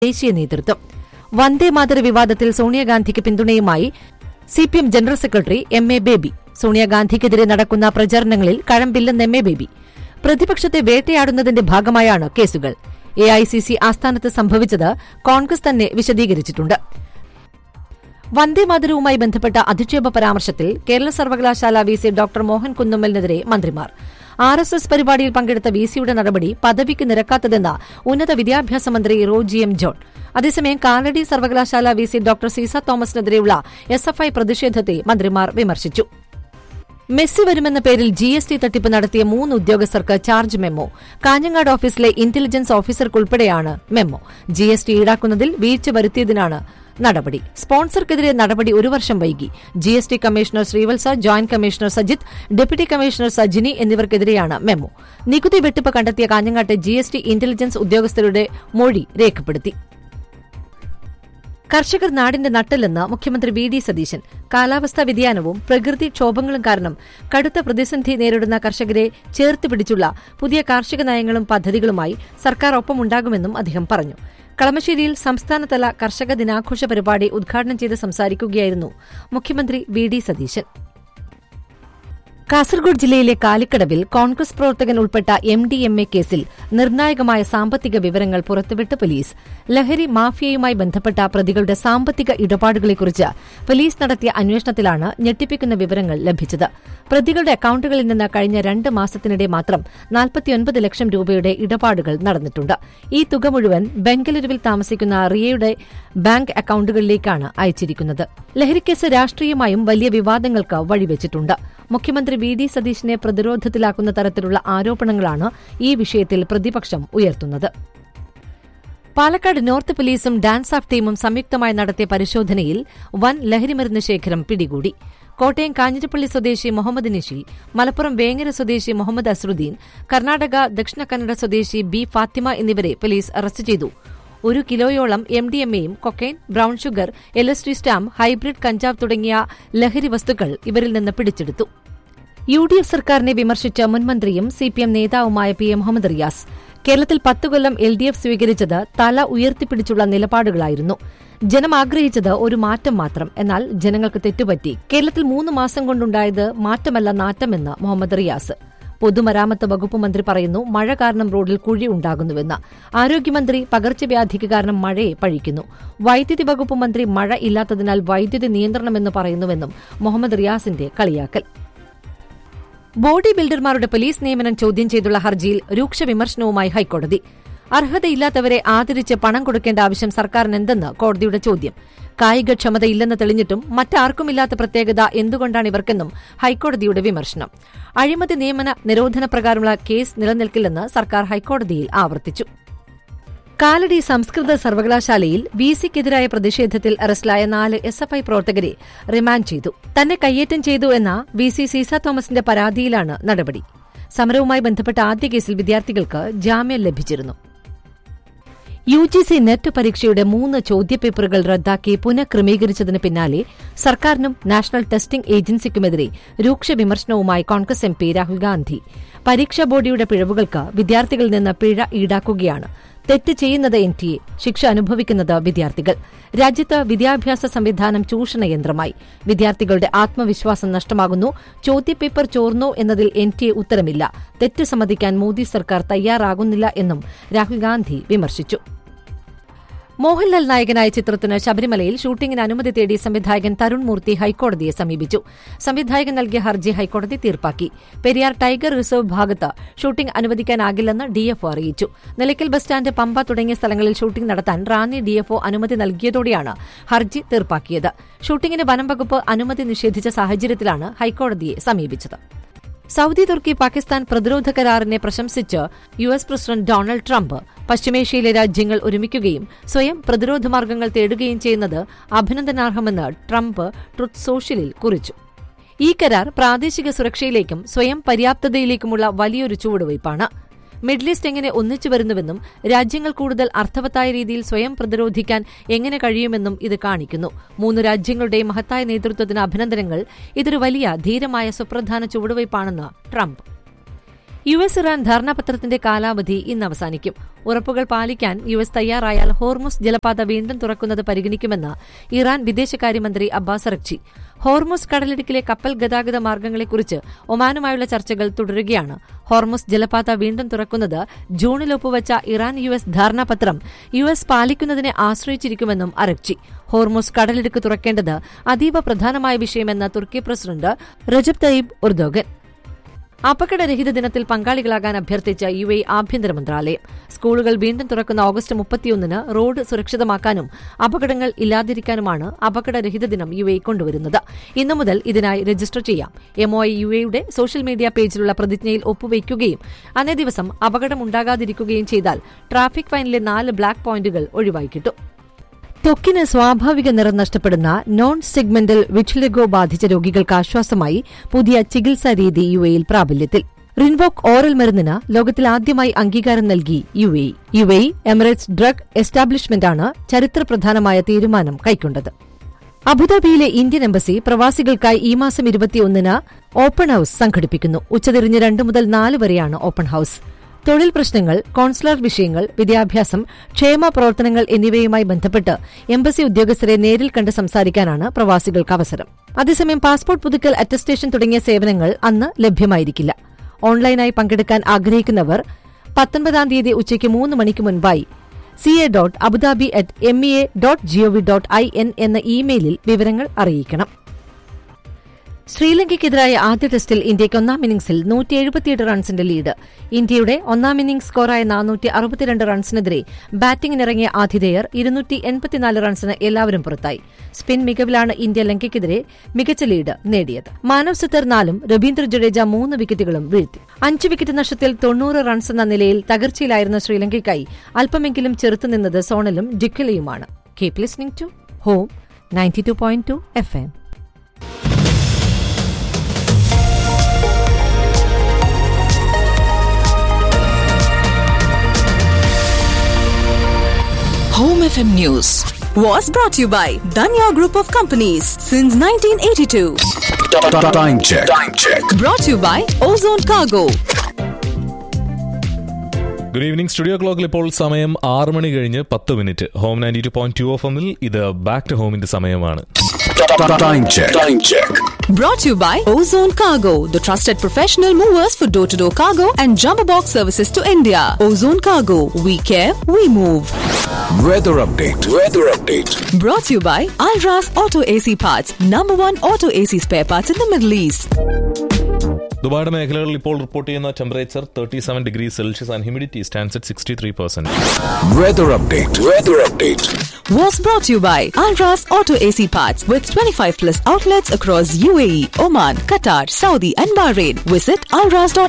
ദേശീയ നേതൃത്വം വന്ദേമാതര വിവാദത്തിൽ സോണിയാഗാന്ധിക്ക് പിന്തുണയുമായി CPM general secretary M A Baby സോണിയാഗാന്ധിക്കെതിരെ നടക്കുന്ന പ്രചാരണങ്ങളിൽ കഴമ്പില്ലെന്ന് എം എ ബേബി പ്രതിപക്ഷത്തെ വേട്ടയാടുന്നതിന്റെ ഭാഗമായാണ് കേസുകൾ എഐസിസി ആസ്ഥാനത്ത് സംഭവിച്ചത് കോൺഗ്രസ് തന്നെ വിശദീകരിച്ചിട്ടുണ്ട് വന്ദേമാതരവുമായി ബന്ധപ്പെട്ട അധിക്ഷേപ പരാമർശത്തിൽ കേരള സർവകലാശാല വി സി ഡോക്ടർ മോഹൻ കുന്നുമ്മലിനെതിരെ മന്ത്രിമാർ ആർ എസ് എസ് പരിപാടിയിൽ പങ്കെടുത്ത വി സിയുടെ നടപടി പദവിക്ക് നിരക്കാത്തതെന്ന് ഉന്നത വിദ്യാഭ്യാസ മന്ത്രി റോജി എം ജോൺ അതേസമയം കാലടി സർവകലാശാല വി സി ഡോക്ടർ സീസ തോമസിനെതിരെയുള്ള എസ് എഫ് ഐ പ്രതിഷേധത്തെ മന്ത്രിമാർ വിമർശിച്ചു മെസ്സി വരുമെന്ന പേരിൽ ജി എസ് ടി തട്ടിപ്പ് നടത്തിയ മൂന്ന് ഉദ്യോഗസ്ഥർക്ക് ചാർജ് മെമ്മോ കാഞ്ഞങ്ങാട് ഓഫീസിലെ ഇന്റലിജൻസ് ഓഫീസർക്കുൾപ്പെടെയാണ് മെമ്മോ ജി എസ് ടി ഈടാക്കുന്നതിൽ വീഴ്ച വരുത്തിയതിനാണ് നടപടി സ്പോൺസർക്കെതിരെ നടപടി ഒരു വർഷം വൈകി G S T commissioner Sreevalsa joint commissioner Sajith deputy commissioner Sajini എന്നിവർക്കെതിരെയാണ് മെമ്മോ നികുതി വെട്ടിപ്പ് കണ്ടെത്തിയ കാഞ്ഞങ്ങാട്ടെ ജി എസ് ടി ഇന്റലിജൻസ് ഉദ്യോഗസ്ഥരുടെ മൊഴി രേഖപ്പെടുത്തി കർഷകർ നാടിന്റെ നട്ടെല്ലെന്ന് മുഖ്യമന്ത്രി വി ഡി സതീശൻ കാലാവസ്ഥാ വ്യതിയാനവും പ്രകൃതിക്ഷോഭങ്ങളും കാരണം കടുത്ത പ്രതിസന്ധി നേരിടുന്ന കർഷകരെ ചേർത്ത് പിടിച്ചുള്ള പുതിയ കാർഷിക നയങ്ങളും പദ്ധതികളുമായി സർക്കാർ ഒപ്പമുണ്ടാകുമെന്നും അദ്ദേഹം പറഞ്ഞു കളമശ്ശേരിയിൽ സംസ്ഥാനതല കർഷക ദിനാഘോഷ പരിപാടി ഉദ്ഘാടനം ചെയ്ത് സംസാരിക്കുകയായിരുന്നു മുഖ്യമന്ത്രി വി ഡി സതീശൻ കാസർഗോഡ് ജില്ലയിലെ കാലിക്കടവിൽ കോൺഗ്രസ് പ്രവർത്തകൻ ഉൾപ്പെട്ട എം ഡി എം എ കേസിൽ നിർണായകമായ സാമ്പത്തിക വിവരങ്ങൾ പുറത്തുവിട്ട് പോലീസ് ലഹരി മാഫിയയുമായി ബന്ധപ്പെട്ട പ്രതികളുടെ സാമ്പത്തിക ഇടപാടുകളെക്കുറിച്ച് പോലീസ് നടത്തിയ അന്വേഷണത്തിലാണ് ഞെട്ടിപ്പിക്കുന്ന വിവരങ്ങൾ ലഭിച്ചത് പ്രതികളുടെ അക്കൌണ്ടുകളിൽ നിന്ന് കഴിഞ്ഞ രണ്ട് മാസത്തിനിടെ മാത്രം നാൽപ്പത്തിയൊൻപത് ലക്ഷം രൂപയുടെ ഇടപാടുകൾ നടന്നിട്ടുണ്ട് ഈ തുക മുഴുവൻ ബംഗളൂരുവിൽ താമസിക്കുന്ന റിയയുടെ ബാങ്ക് അക്കൌണ്ടുകളിലേക്കാണ് അയച്ചിരിക്കുന്നത് ലഹരിക്കേസ് രാഷ്ട്രീയമായും വലിയ വിവാദങ്ങൾക്ക് വഴിവെച്ചിട്ടുണ്ട് മുഖ്യമന്ത്രി വി ഡി സതീശിനെ പ്രതിരോധത്തിലാക്കുന്ന തരത്തിലുള്ള ആരോപണങ്ങളാണ് ഈ വിഷയത്തിൽ പ്രതിപക്ഷം ഉയർത്തുന്നത് പാലക്കാട് നോർത്ത് പോലീസും ഡാൻസ് ഓഫ് ടീമും സംയുക്തമായി നടത്തിയ പരിശോധനയിൽ വൻ ലഹരിമരുന്ന് ശേഖരം പിടികൂടി കോട്ടയം കാഞ്ഞിരപ്പള്ളി സ്വദേശി മുഹമ്മദ് നിഷി മലപ്പുറം വേങ്ങര സ്വദേശി മുഹമ്മദ് അസ്രുദ്ദീൻ കർണാടക ദക്ഷിണ കന്നഡ സ്വദേശി ബി ഫാത്തിമ എന്നിവരെ പോലീസ് അറസ്റ്റ് ചെയ്തു ഒരു കിലോയോളം എം ഡി എം എയും cocaine brown sugar L S T stamp hybrid കഞ്ചാവ് തുടങ്ങിയ ലഹരി വസ്തുക്കൾ ഇവരിൽ നിന്ന് പിടിച്ചെടുത്തു യു ഡി എഫ് സർക്കാരിനെ വിമർശിച്ച മുൻമന്ത്രിയും സിപിഎം നേതാവുമായ പി എം മുഹമ്മദ് റിയാസ് കേരളത്തിൽ പത്തു കൊല്ലം എൽ ഡി എഫ് സ്വീകരിച്ചത് തല ഉയർത്തിപ്പിടിച്ചുള്ള നിലപാടുകളായിരുന്നു ജനം ആഗ്രഹിച്ചത് ഒരു മാറ്റം മാത്രം എന്നാൽ ജനങ്ങൾക്ക് തെറ്റുപറ്റി കേരളത്തിൽ മൂന്ന് മാസം കൊണ്ടുണ്ടായത് മാറ്റമല്ല നാറ്റമെന്ന് മുഹമ്മദ് റിയാസ് പൊതുമരാമത്ത് വകുപ്പ് മന്ത്രി പറയുന്നു മഴ കാരണം റോഡിൽ കുഴി ഉണ്ടാകുന്നുവെന്ന് ആരോഗ്യമന്ത്രി പകർച്ചവ്യാധിക്ക് കാരണം മഴയെ പഴിക്കുന്നു വൈദ്യുതി വകുപ്പ് മന്ത്രി മഴ ഇല്ലാത്തതിനാൽ വൈദ്യുതി നിയന്ത്രണമെന്ന് പറയുന്നുവെന്നും മുഹമ്മദ് റിയാസിന്റെ കളിയാക്കൽ ബോഡി ബിൽഡർമാരുടെ പോലീസ് നിയമനം ചോദ്യം ചെയ്തുള്ള ഹർജിയിൽ രൂക്ഷ വിമർശനവുമായി ഹൈക്കോടതി അർഹതയില്ലാത്തവരെ ആദരിച്ച് പണം കൊടുക്കേണ്ട ആവശ്യം സർക്കാരിനെന്തെന്ന് കോടതിയുടെ ചോദ്യം കായികക്ഷമതയില്ലെന്ന് തെളിഞ്ഞിട്ടും മറ്റാർക്കുമില്ലാത്ത പ്രത്യേകത എന്തുകൊണ്ടാണ് ഇവർക്കെന്നും ഹൈക്കോടതിയുടെ വിമർശനം അഴിമതി നിയമന നിരോധന പ്രകാരമുള്ള കേസ് നിലനിൽക്കില്ലെന്ന് സർക്കാർ ഹൈക്കോടതിയിൽ ആവർത്തിച്ചു കാലടി സംസ്കൃത സർവകലാശാലയിൽ വി സിക്കെതിരായ പ്രതിഷേധത്തിൽ അറസ്റ്റിലായ നാല് എസ് എഫ് ഐ പ്രവർത്തകരെ റിമാൻഡ് ചെയ്തു തന്നെ കയ്യേറ്റം ചെയ്തു എന്ന വി സി സീസ തോമസിന്റെ പരാതിയിലാണ് നടപടി സമരവുമായി ബന്ധപ്പെട്ട ആദ്യ കേസിൽ വിദ്യാർത്ഥികൾക്ക് ജാമ്യം ലഭിച്ചിരുന്നു യു ജി സി നെറ്റ് പരീക്ഷയുടെ മൂന്ന് ചോദ്യപേപ്പറുകൾ റദ്ദാക്കി പുനഃക്രമീകരിച്ചതിന് പിന്നാലെ സർക്കാരിനും നാഷണൽ ടെസ്റ്റിംഗ് ഏജൻസിക്കുമെതിരെ രൂക്ഷ വിമർശനവുമായി കോൺഗ്രസ് എം പി രാഹുൽ ഗാന്ധി പരീക്ഷാ ബോർഡിയുടെ പിഴവുകൾക്ക് വിദ്യാർത്ഥികളിൽ നിന്ന് പിഴ ഈടാക്കുകയാണ് തെറ്റ് ചെയ്യുന്നത് എൻ ടി എ ശിക്ഷ അനുഭവിക്കുന്നത് വിദ്യാർത്ഥികൾ രാജ്യത്ത് വിദ്യാഭ്യാസ സംവിധാനം ചൂഷണയന്ത്രമായി വിദ്യാർത്ഥികളുടെ ആത്മവിശ്വാസം നഷ്ടമാകുന്നു ചോദ്യപേപ്പർ ചോർന്നോ എന്നതിൽ എൻ ടി എ ഉത്തരമില്ല തെറ്റ് സമ്മതിക്കാൻ മോദി സർക്കാർ തയ്യാറാകുന്നില്ല എന്നും രാഹുൽ ഗാന്ധി വിമർശിച്ചു മോഹൻലാൽ നായകനായ ചിത്രത്തിന് ശബരിമലയിൽ ഷൂട്ടിംഗിന് അനുമതി തേടി സംവിധായകൻ തരുൺ മൂർത്തി ഹൈക്കോടതിയെ സമീപിച്ചു സംവിധായകൻ നൽകിയ ഹർജി ഹൈക്കോടതി തീർപ്പാക്കി പെരിയാർ ടൈഗർ റിസർവ് ഭാഗത്ത് ഷൂട്ടിംഗ് അനുവദിക്കാനാകില്ലെന്ന് ഡിഎഫ്ഒ അറിയിച്ചു നിലയ്ക്കൽ ബസ് സ്റ്റാൻഡ് പമ്പ തുടങ്ങിയ സ്ഥലങ്ങളിൽ ഷൂട്ടിംഗ് നടത്താൻ റാന്നി ഡിഎഫ്ഒ അനുമതി നൽകിയതോടെയാണ് ഹർജി തീർപ്പാക്കിയത് ഷൂട്ടിംഗിന് വനം വകുപ്പ് അനുമതി നിഷേധിച്ച സാഹചര്യത്തിലാണ് ഹൈക്കോടതിയെ സമീപിച്ചത് സൌദി തുർക്കി പാകിസ്ഥാൻ പ്രതിരോധ കരാറിനെ പ്രശംസിച്ച് U S president Donald Trump പശ്ചിമേഷ്യയിലെ രാജ്യങ്ങൾ ഒരുമിക്കുകയും സ്വയം പ്രതിരോധ മാർഗങ്ങൾ തേടുകയും ചെയ്യുന്നത് അഭിനന്ദനാർഹമെന്ന് ട്രംപ് ട്രുത്ത് സോഷ്യലിൽ കുറിച്ചു ഈ കരാർ പ്രാദേശിക സുരക്ഷയിലേക്കും സ്വയം പര്യാപ്തതയിലേക്കുമുള്ള വലിയൊരു ചുവടുവയ്പ്പാണ് മിഡിൽ ഈസ്റ്റ് എങ്ങനെ ഒന്നിച്ചു വരുന്നുവെന്നും രാജ്യങ്ങൾ കൂടുതൽ അർത്ഥവത്തായ രീതിയിൽ സ്വയം പ്രതിരോധിക്കാൻ എങ്ങനെ കഴിയുമെന്നും ഇത് കാണിക്കുന്നു മൂന്ന് രാജ്യങ്ങളുടെയും മഹത്തായ നേതൃത്വത്തിന് അഭിനന്ദനങ്ങൾ ഇതൊരു വലിയ ധീരമായ സുപ്രധാന ചുവടുവയ്പ്പാണെന്ന് ട്രംപ് യു എസ് ഇറാൻ ധാരണാപത്രത്തിന്റെ കാലാവധി ഇന്ന് അവസാനിക്കും ഉറപ്പുകൾ പാലിക്കാൻ യു എസ് തയ്യാറായാൽ ഹോർമുസ് ജലപാത വീണ്ടും തുറക്കുന്നത് പരിഗണിക്കുമെന്ന് ഇറാൻ വിദേശകാര്യമന്ത്രി അബ്ബാസ് അറക്ചി ഹോർമുസ് കടലിടുക്കിലെ കപ്പൽ ഗതാഗത മാർഗങ്ങളെക്കുറിച്ച് ഒമാനുമായുള്ള ചർച്ചകൾ തുടരുകയാണ് ഹോർമുസ് ജലപാത വീണ്ടും തുറക്കുന്നത് ജൂണിൽ ഒപ്പുവച്ച ഇറാൻ യു എസ് ധാരണാപത്രം യു എസ് പാലിക്കുന്നതിനെ ആശ്രയിച്ചിരിക്കുമെന്നും അറക്ചി ഹോർമുസ് കടലിടുക്ക് തുറക്കേണ്ടത് അതീവ പ്രധാനമായ വിഷയമെന്ന് തുർക്കി പ്രസിഡന്റ് റജബ് തയ്യിബ് ഉർദോഗൻ അപകടരഹിത ദിനത്തിൽ പങ്കാളികളാകാൻ അഭ്യർത്ഥിച്ച യു എ ആഭ്യന്തര മന്ത്രാലയം സ്കൂളുകൾ വീണ്ടും തുറക്കുന്ന ഓഗസ്റ്റ് മുപ്പത്തിയൊന്നിന് റോഡ് സുരക്ഷിതമാക്കാനും അപകടങ്ങൾ ഇല്ലാതിരിക്കാനുമാണ് അപകടരഹിത ദിനം യു എ കൊണ്ടുവരുന്നത് ഇന്നു മുതൽ ഇതിനായി രജിസ്റ്റർ ചെയ്യാം എംഒ യു എയുടെ സോഷ്യൽ മീഡിയ പേജിലുള്ള പ്രതിജ്ഞയിൽ ഒപ്പുവയ്ക്കുകയും അന്നേ ദിവസം അപകടമുണ്ടാകാതിരിക്കുകയും ചെയ്താൽ ട്രാഫിക് ഫൈനിലെ നാല് ബ്ലാക്ക് പോയിന്റുകൾ ഒഴിവായി കിട്ടും ത്വക്കിന് സ്വാഭാവിക നിറം നഷ്ടപ്പെടുന്ന നോൺ സെഗ്മെന്റൽ വിറ്റിലിഗോ ബാധിച്ച രോഗികൾക്ക് ആശ്വാസമായി പുതിയ ചികിത്സാ രീതി യു എയിൽ പ്രാബല്യത്തിൽ റിൻവോക്ക് ഓറൽ മരുന്നിന് ലോകത്തിൽ ആദ്യമായി അംഗീകാരം നൽകി U A U A Emirates drug എസ്റ്റാബ്ലിഷ്മെന്റാണ് ചരിത്രപ്രധാനമായ തീരുമാനം കൈക്കൊണ്ടത് അബുദാബിയിലെ ഇന്ത്യൻ എംബസി പ്രവാസികൾക്കായി ഈ മാസം ഇരുപത്തിയൊന്നിന് ഓപ്പൺ ഹൌസ് സംഘടിപ്പിക്കുന്നു ഉച്ചതിരിഞ്ഞ് രണ്ട് മുതൽ നാല് വരെയാണ് ഓപ്പൺ ഹൌസ് തൊഴിൽ പ്രശ്നങ്ങൾ കോൺസുലർ വിഷയങ്ങൾ വിദ്യാഭ്യാസം ക്ഷേമ പ്രവർത്തനങ്ങൾ എന്നിവയുമായി ബന്ധപ്പെട്ട് എംബസി ഉദ്യോഗസ്ഥരെ നേരിൽ കണ്ട് സംസാരിക്കാനാണ് പ്രവാസികൾക്ക് അവസരം അതേസമയം പാസ്പോർട്ട് പുതുക്കൽ അറ്റസ്റ്റേഷൻ തുടങ്ങിയ സേവനങ്ങൾ അന്ന് ലഭ്യമായിരിക്കില്ല ഓൺലൈനായി പങ്കെടുക്കാൻ ആഗ്രഹിക്കുന്നവർ പത്തൊൻപതാം തീയതി ഉച്ചയ്ക്ക് മൂന്ന് മണിക്ക് മുൻപായി C A dot Abu Dhabi at M E A dot G O V dot I N എന്ന ഇമെയിലിൽ വിവരങ്ങൾ അറിയിക്കണം ശ്രീലങ്കയ്ക്കെതിരായ ആദ്യ ടെസ്റ്റിൽ ഇന്ത്യയ്ക്ക് ഒന്നാം ഇന്നിംഗ്സിൽ നൂറ്റി എഴുപത്തിയെട്ട് റൺസിന്റെ ലീഡ് ഇന്ത്യയുടെ ഒന്നാം ഇന്നിംഗ്സ് സ്കോറായ നാനൂറ്റി അറുപത്തിരണ്ട് റൺസിനെതിരെ ബാറ്റിംഗിനിറങ്ങിയ ആതിഥേയർ ഇരുന്നൂറ്റി എൺപത്തിനാല് റൺസിന് എല്ലാവരും പുറത്തായി സ്പിൻ മികവിലാണ് ഇന്ത്യ ലങ്കയ്ക്കെതിരെ മികച്ച ലീഡ് നേടിയത് മാനവ് സിത്തർ നാലും രവീന്ദ്ര ജഡേജ മൂന്ന് വിക്കറ്റുകളും വീഴ്ത്തി അഞ്ച് വിക്കറ്റ് നഷ്ടത്തിൽ തൊണ്ണൂറ് റൺസ് എന്ന നിലയിൽ തകർച്ചയിലായിരുന്ന ശ്രീലങ്കയ്ക്കായി അല്പമെങ്കിലും ചെറുത്തുനിന്നത് സോണലും ഡിക്കലയുമാണ് keep listening to home ninety two point two F M Home FM News was brought to you by Danya Group of Companies since 1982. Time check. Time check. Brought to you by Ozone Cargo. Good evening studio ക്ലോക്കിൽ ഇപ്പോൾ സമയം ആറ് മണി കഴിഞ്ഞ് പത്ത് minute home ninety two point two F എമ്മിൽ ഇത് back to ഹോമിന്റെ സമയമാണ് Time check. Time check. Brought to you by Ozone Cargo, the trusted professional movers for door to door cargo and jumbo box services to India. Ozone Cargo, we care, we move. Weather update. Weather update. Brought to you by Alras Auto AC Parts, number one auto AC spare parts in the Middle East. ദുബായുടെ മേഖലകളിൽ ഇപ്പോൾ report ചെയ്യുന്ന temperature thirty seven degree Celsius and humidity stands at sixty three percent Weather update. Weather update. Was brought to you by Alras Auto AC Parts with 25 plus outlets across UAE, Oman, Qatar, Saudi, and Bahrain. Visit alras.me.